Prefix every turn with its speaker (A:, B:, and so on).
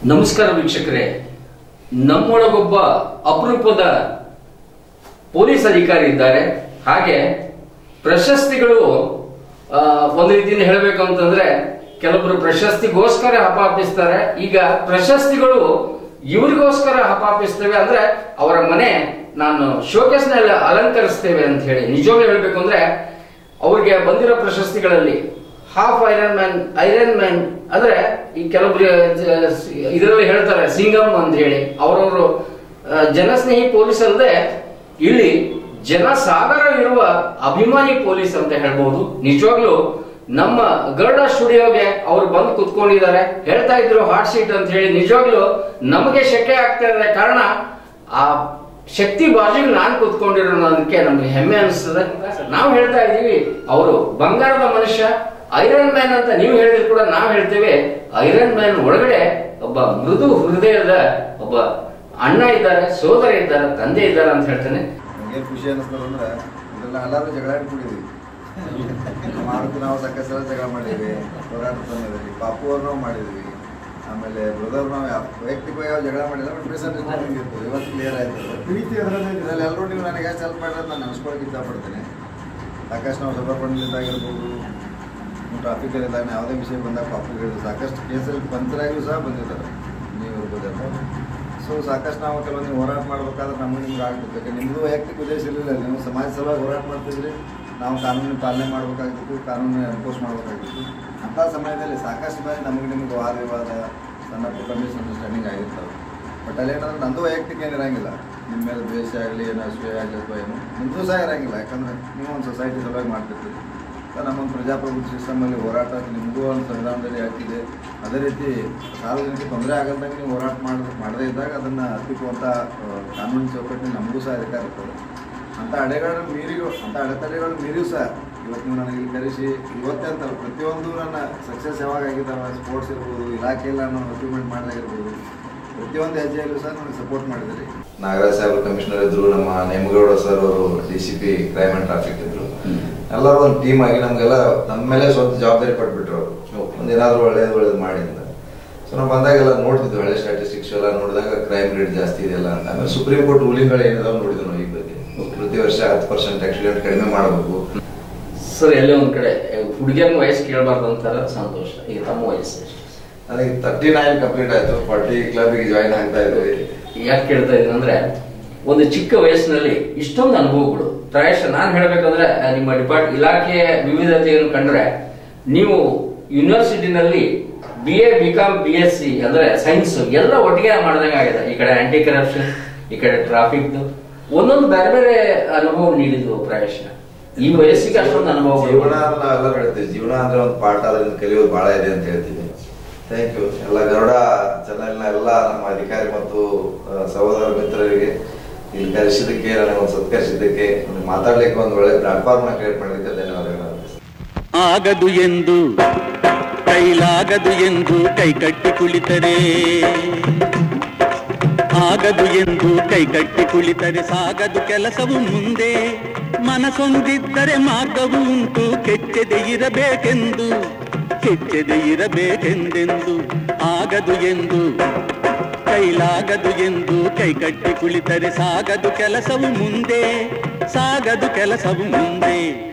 A: ನಮಸ್ಕಾರ ವೀಕ್ಷಕರೇ ನಮ್ಮೊಳಗೊಬ್ಬ ಅಪರೂಪದ ಪೊಲೀಸ್ ಅಧಿಕಾರಿ ಇದ್ದಾರೆ ಹಾಗೆ ಪ್ರಶಸ್ತಿಗಳು ಆ, ಒಂದು ರೀತಿಯಿಂದ ಹೇಳಬೇಕು ಅಂತಂದ್ರೆ ಕೆಲವರು ಪ್ರಶಸ್ತಿಗೋಸ್ಕರ ಹಪಾಪಿಸ್ತಾರೆ ಈಗ ಪ್ರಶಸ್ತಿಗಳು ಇವರಿಗೋಸ್ಕರ ಹಪಾಪಿಸ್ತೇವೆ ಅಂದ್ರೆ ಅವರ ಮನೆ ನಾನು ಶೋಕೇಸ್ ನಲ್ಲಿ ಅಲಂಕರಿಸ್ತೇವೆ ಅಂತ ಹೇಳಿ ನಿಜವಾಗ್ಲೂ ಹೇಳ್ಬೇಕು ಅಂದ್ರೆ ಅವ್ರಿಗೆ ಬಂದಿರೋ ಪ್ರಶಸ್ತಿಗಳಲ್ಲಿ half iron man iron man ಅಂದ್ರೆ ಈ ಕೆಲವೊಬ್ರು ಇದರಲ್ಲಿ ಹೇಳ್ತಾರೆ ಸಿಂಗಮ್ ಅಂತ ಹೇಳಿ ಅವರವರು ಜನಸ್ನೇಹಿ ಪೊಲೀಸ್ ಅಲ್ಲದೆ ಇಲ್ಲಿ ಜನಸಾಗರ ಇರುವ ಅಭಿಮಾನಿ ಪೊಲೀಸ್ ಅಂತ ಹೇಳ್ಬಹುದು ನಿಜವಾಗ್ಲೂ ನಮ್ಮ ಗರುಡ ಸ್ಟುಡಿಯೋಗೆ ಅವ್ರು ಬಂದು ಕುತ್ಕೊಂಡಿದ್ದಾರೆ ಹೇಳ್ತಾ ಇದ್ರು ಹಾಟ್ ಸೀಟ್ ಅಂತ ಹೇಳಿ ನಿಜವಾಗ್ಲೂ ನಮಗೆ ಶೆಕೆ ಆಗ್ತಾ ಇದೆ ಕಾರಣ ಆ ಶಕ್ತಿ ಬಾಜುಗೆ ನಾನ್ ಕೂತ್ಕೊಂಡಿರೋದಕ್ಕೆ ನಮ್ಗೆ ಹೆಮ್ಮೆ ಅನಿಸ್ತದೆ ನಾವು ಹೇಳ್ತಾ ಇದೀವಿ ಅವರು ಬಂಗಾರದ ಮನುಷ್ಯ ಐರನ್ ಮ್ಯಾನ್ ಅಂತ ನೀವು ಹೇಳಿದ್ರು ಕೂಡ ನಾವು ಹೇಳ್ತೇವೆ ಐರನ್ ಮ್ಯಾನ್ ಒಳಗಡೆ ಒಬ್ಬ ಮೃದು ಹೃದಯದ ಒಬ್ಬ ಅಣ್ಣ ಇದ್ದಾರೆ ಸೋದರ ಇದ್ದಾರೆ ತಂದೆ ಇದ್ದಾರೆ ಅಂತ ಹೇಳ್ತೇನೆ
B: ನಮ್ಗೆ ಖುಷಿ ಅನ್ನಿಸ್ತದೆ ಅಂದ್ರೆ ಇದೆಲ್ಲ ಎಲ್ಲರೂ ಜಗಳ ಆಡ್ಕೊಂಡಿದ್ವಿ ಮಾರುತಿ ನಾವು ಸಾಕಷ್ಟು ಸಲ ಜಗಳ ಮಾಡಿದ್ವಿ ಹೋರಾಟ ಸಮಯದಲ್ಲಿ ಪಾಪು ಅವ್ರು ನಾವು ಮಾಡಿದ್ವಿ ಆಮೇಲೆ ಬ್ರದರ್ ನಾವು ಯಾವ ವೈಯಕ್ತಿಕವಾಗಿ ಯಾವ ಜಗಳ ಮಾಡಿಲ್ಲ ಬಟ್ ಮಿಸ್ಅಂಡರ್ಸ್ಟ್ಯಾಂಡಿಂಗ್ ಇತ್ತು ಇವತ್ತು ಕ್ಲಿಯರ್ ಆಯ್ತು ಪ್ರೀತಿ ಅದರಲ್ಲಿ ಇದರಲ್ಲಿ ಎಲ್ಲರೂ ನೀವು ನನಗೆ ಎಷ್ಟು ಹೆಲ್ಪ್ ಮಾಡಿರೋದು ನಾನು ನೆನೆಸ್ಕೊಳಕ್ಕೆ ಇಷ್ಟಪಡ್ತೇನೆ ಸಾಕಷ್ಟು ನಾವು ಸಬರ್ಪಣಿಲಿದ್ದಾಗಿರ್ಬೋದು ಟ್ರಾಫಿಕಲ್ಲಿದ್ದಾಗ ಯಾವುದೇ ವಿಷಯ ಬಂದಾಗ ಪಾಪು ಹೇಳಿದ್ರು ಸಾಕಷ್ಟು ಕೇಸಲ್ಲಿ ಪಂಚರಾಗಿಯೂ ಸಹ ಬಂದಿದ್ದಾರೆ ನೀವು ಇರ್ಬೋದಲ್ಲ ಸೊ ಸಾಕಷ್ಟು ನಾವು ಕೆಲವೊಂದು ಹೋರಾಟ ಮಾಡ್ಬೇಕಾದ್ರೆ ನಮಗೆ ನಿಮ್ಗೆ ಆಗ್ಬೇಕು ಯಾಕೆ ನಿಮ್ಮದು ವೈಯಕ್ತಿಕ ಉದ್ದೇಶ ಇರಲಿಲ್ಲ ನೀವು ಸಮಾಜ ಸಲುವಾಗಿ ಹೋರಾಟ ಮಾಡ್ತಿದ್ರಿ ನಾವು ಕಾನೂನು ಪಾಲನೆ ಮಾಡಬೇಕಾಗಿತ್ತು ಕಾನೂನು ಎನ್ಫೋರ್ಸ್ ಮಾಡಬೇಕಾಗಿತ್ತು ಅಂಥ ಸಮಯದಲ್ಲಿ ಸಾಕಷ್ಟು ಬಾರಿ ನಮಗೆ ನಿಮಗೆ ವಾದ ವಿವಾದ ಸಣ್ಣ ಪುಟ್ಟ ಮಿಸ್ಅಂಡರ್ಸ್ಟ್ಯಾಂಡಿಂಗ್ ಆಗಿರ್ತವೆ ಬಟ್ ಅಲ್ಲೇನಂದ್ರೆ ನಂದು ವೈಯಕ್ತಿಕ ಏನು ಇರಂಗಿಲ್ಲ ನಿಮ್ಮ ಮೇಲೆ ದ್ವೇಷ ಆಗಲಿ ಏನೋ ಅಸೂಯೆ ಆಗಲಿ ಅಥವಾ ಏನು ನಿಮ್ಮದು ಸಹ ಇರಂಗಿಲ್ಲ ಯಾಕಂದ್ರೆ ನೀವು ಒಂದು ಸೊಸೈಟಿ ಸಲುವಾಗಿ ಮಾಡ್ತಿರ್ತೀರಿ ಸೊ ನಮ್ಮೊಂದು ಪ್ರಜಾಪ್ರಭುತ್ವ ಸಿಸ್ಟಮಲ್ಲಿ ಹೋರಾಟ ನಿಮಗೂ ಒಂದು ಸಂವಿಧಾನದಲ್ಲಿ ಹೇಳ್ತಿದೆ ಅದೇ ರೀತಿ ಸಾರ್ವಜನಿಕ ತೊಂದರೆ ಆಗಲ್ದಂಗೆ ನೀವು ಹೋರಾಟ ಮಾಡಿ ಮಾಡದೇ ಇದ್ದಾಗ ಅದನ್ನು ಹತ್ತಿಕ್ಕುವಂಥ ಕಾನೂನು ಚೌಕಟ್ಟಿನಲ್ಲಿ ನಮಗೂ ಸಹ ಅಧಿಕಾರ ಇರ್ತದೆ ಅಂಥ ಅಡೆಗಳನ್ನು ಮೀರಿಯೂ ಅಂಥ ಅಡೆತಡೆಗಳು ಮೀರಿಯೂ ಸಹ ಇವತ್ತು ನೀವು ನನಗೆ ಇಲ್ಲಿ ಕರೆಸಿ ಇವತ್ತೇ ಅಂತಲ್ಲ ಪ್ರತಿಯೊಂದು ನನ್ನ ಸಕ್ಸಸ್ ಯಾವಾಗ ಆಗಿದ್ದಾವೆ ಸ್ಪೋರ್ಟ್ಸ್ ಇರ್ಬೋದು ಇಲಾಖೆಯಲ್ಲಿ ನಾನು ಅಚೀವ್ಮೆಂಟ್ ಮಾಡೋದಾಗಿರ್ಬೋದು ಪ್ರತಿಯೊಂದು ಹೆಜ್ಜೆಯಲ್ಲೂ ಸಹ ನನಗೆ ಸಪೋರ್ಟ್ ಮಾಡಿದಿರಿ
C: ನಾಗರಾಜ್ ಸಾಹೇಬ್ ಕಮಿಷನರ್ ಇದ್ರು ನಮ್ಮ ನೇಮಗೌಡ ಸರ್ ಅವರು D C P crime and traffic ಇದ್ರು ಎಲ್ಲರೂ ಒಂದು ಟೀಮ್ ಆಗಿ ನಮ್ಗೆಲ್ಲ ನಮ್ಮ ಮೇಲೆ ಸ್ವಂತ ಜವಾಬ್ದಾರಿ ಕೊಟ್ಬಿಟ್ರು ಅವ್ರು
A: Okay.
C: ಒಂದು ಏನಾದ್ರು ಒಳ್ಳೇದು ಒಳ್ಳೇದು ಮಾಡಿ ಅಂತ ಸೊ ನಾವು ಬಂದಾಗೆಲ್ಲ ನೋಡ್ತಿದ್ವಿ ಹಳೆ ಸ್ಟ್ಯಾಟಿಸ್ಟಿಕ್ಸ್ ಎಲ್ಲ ನೋಡಿದಾಗ ಕ್ರೈಮ್ ರೇಟ್ ಜಾಸ್ತಿ ಇದೆಯಲ್ಲ ಅಂತ ಆಮೇಲೆ ಸುಪ್ರೀಂ ಕೋರ್ಟ್ ರೂಲಿಂಗ್ಗಳು ಏನಿದಾವೆ ನೋಡಿದ್ವಿ ನಾವು ಈ ಬಗ್ಗೆ ಪ್ರತಿ ವರ್ಷ ಹತ್ತು ಪರ್ಸೆಂಟ್ ಆಕ್ಸಿಡೆಂಟ್ ಕಡಿಮೆ ಮಾಡಬೇಕು
A: ಸರ್ ಎಲ್ಲೇ ಒಂದ್ ಕಡೆ ಹುಡುಗಿಯರ್ನ ವಯಸ್ಸು ಕೇಳಬಾರ್ದು ಅಂತಾರ ಸಂತೋಷ ಈಗ ತಮ್ಮ ವಯಸ್ಸು ಎಷ್ಟು?
C: ನನಗೆ ತರ್ಟಿ ನೈನ್ ಕಂಪ್ಲೀಟ್ ಆಯ್ತು ಫಾರ್ಟಿ ಕ್ಲಬ್ಗೆ ಜಾಯಿನ್ ಆಗ್ತಾ ಇದ್ವಿ
A: ಯಾಕೆ ಕೇಳ್ತಾ ಇದ್ದೀನಿ ಅಂದ್ರೆ ಒಂದು ಚಿಕ್ಕ ವಯಸ್ಸಿನಲ್ಲಿ ಇಷ್ಟೊಂದು ಅನುಭವಗಳು ಪ್ರಾಯಶಃ ನಾನು ಹೇಳ್ಬೇಕಂದ್ರೆ ಆ, ನಿಮ್ಮ ಡಿಪಾರ್ಟ್ ಇಲಾಖೆಯ ವಿವಿಧತೆಯನ್ನು ಕಂಡ್ರೆ ನೀವು ಯೂನಿವರ್ಸಿಟಿನಲ್ಲಿ B A B com B S C ಅಂದ್ರೆ ಸೈನ್ಸ್ ಎಲ್ಲ ಒಟ್ಟಿಗೆ ಮಾಡ್ದಂಗೆ ಆಗಿದೆ ಈ ಕಡೆ ಆಂಟಿ ಕರಪ್ಷನ್ ಈ ಕಡೆ ಟ್ರಾಫಿಕ್ ಒಂದೊಂದು ಬೇರೆ ಬೇರೆ ಅನುಭವ ನೀಡಿದ್ವು ಪ್ರಾಯಶಃ ಈ ವಯಸ್ಸಿಗೆ ಅಷ್ಟೊಂದು ಅನುಭವ
C: ಜೀವನ ಅಂದ್ರೆ ನಾವೆಲ್ಲ ಹೇಳ್ತೀವಿ ಜೀವನ ಅಂದ್ರೆ ಒಂದು ಪಾಠ ಅದರಿಂದ ಕಲಿಯೋದು ಬಹಳ ಇದೆ ಅಂತ ಹೇಳ್ತೀವಿ ಥ್ಯಾಂಕ್ ಯು ಎಲ್ಲ ಗರುಡ ಚಾನೆಲ್ನ ಎಲ್ಲ ನಮ್ಮ ಅಧಿಕಾರಿ ಮತ್ತು ಆ, ಸಹೋದರ ಮಿತ್ರರಿಗೆ ಇಲ್ಲಿ ಕರೆಸಿದ್ದಕ್ಕೆ ನನಗೆ ಒಂದು ಸತ್ಕರಿಸಿದ್ದಕ್ಕೆ ನನಗೆ ಮಾತಾಡ್ಲಿಕ್ಕೆ ಒಂದು ಒಳ್ಳೆ ಪ್ಲಾಟ್ಫಾರ್ಮ್ ಕ್ರಿಯೇಟ್ ಮಾಡಲಿಕ್ಕೆ ಧನ್ಯವಾದಗಳು ಅರ್ಪಿಸ್ತೀನಿ.
D: ಆಗದು ಎಂದು ಕೈಲಾಗದು ಎಂದು ಕೈಕಟ್ಟಿ ಕುಳಿತರೆ ಆಗದು ಎಂದು ಕೈಕಟ್ಟಿ ಕುಳಿತರೆ ಸಾಗದು ಕೆಲಸವು ಮುಂದೆ ಮನಸೊಂದಿದ್ದರೆ ಮಾರ್ಗವು ಉಂಟು ಕೆಚ್ಚದೆ ಇರಬೇಕೆಂದು ಕೆಚ್ಚದೆ ಇರಬೇಕೆಂದೆಂದು ಆಗದು ಎಂದು ಕೈಲಾಗದು ಎಂದು ಕೈಕಟ್ಟಿ ಕುಳಿತರೆ ಸಾಗದು ಕೆಲಸವು ಮುಂದೆ ಸಾಗದು ಕೆಲಸವು ಮುಂದೆ